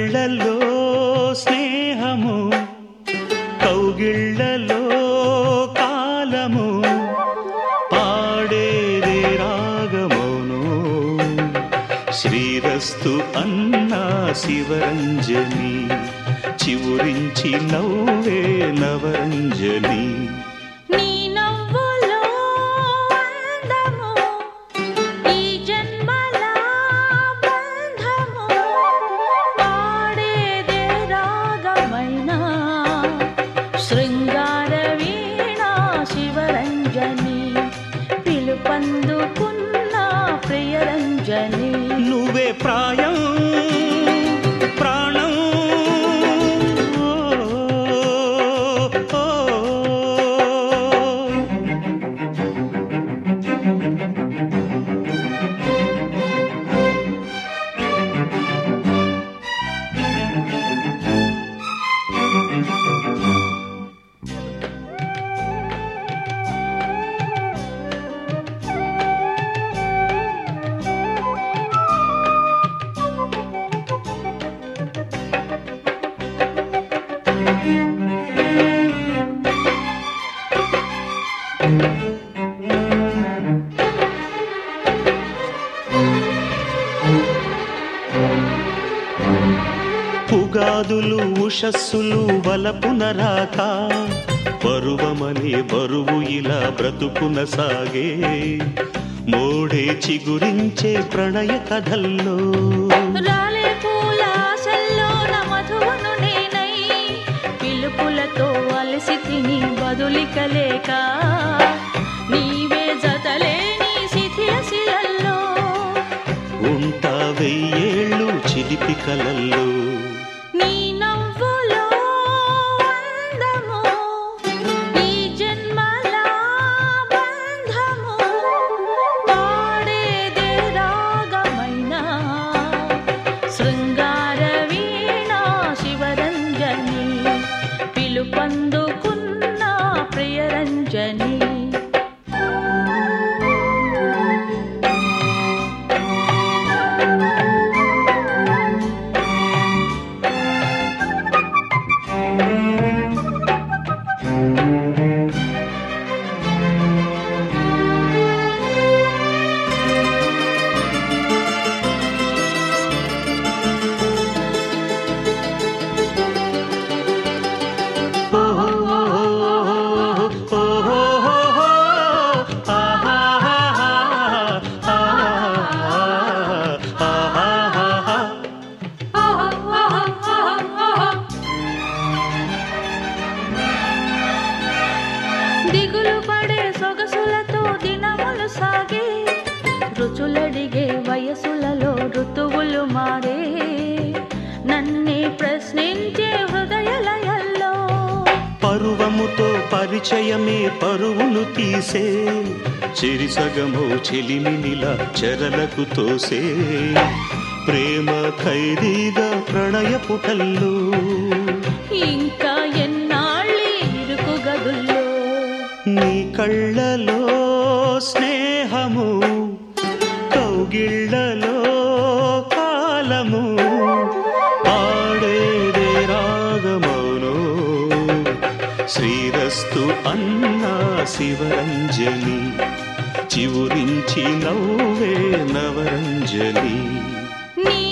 కౌగిళ్ళలో స్నేహము కౌగిళ్ళలో కాలము పాడేదే రాగమౌను శ్రీరస్తు అన్నా శివరంజని చివురించి నవ్వే నవరంజని నీ నవ్వులో అందము ఈ జన్మల బంధము పాడేదే రాగమైన శృంగార వీణ శివరంజని పిలుపందుకున్న ప్రియరంజని నువ్వే ప్రాయం ప్రాణం ఓ, ఓ, ఓ. పుగాదులు ఉషస్సులు వలపున రాక పరువమనే బరువు ఇలా బ్రతుకున సాగే మోడే చిగురించే ప్రణయ కథల్లో రాలే పూల ఆశల్లోన మధువును నేనై పిలుపులతో అలసి తిని బదులికలేక నీవే జతలేని శిథిల శిలల్లో ఉంటా వెయ్యేళ్ళు చిలిపి కలల్లో నీ నవ్వులో అందము ఈ జన్మల బంధము పాడేదే రాగమైన శృంగార వీణ శివరంజని పిలుపందుకున్న ప్రియరంజని దిగులు పడే సొగసులతో దినములు సాగే రుచులడిగే వయసులలో ఋతువులు మారే నన్నే ప్రశ్నించే హృదయలయల్లో పరువముతో పరిచయమే పరువును తీసే చిరిసగము చెలిమినిలా చెరలకు తోసే ప్రేమ ఖైదీగా ప్రణయ పుటల్లో ఇంకా ఎన్నాళ్ళి ఇరుకు గదుల్లో నీ కళ్ళలో స్నేహము కౌగిళ్ళలో కాలము పాడేదే రాగమౌను శ్రీరస్తు అన్నా శివరంజని చివురించి నవ్వే నవరంజని నీ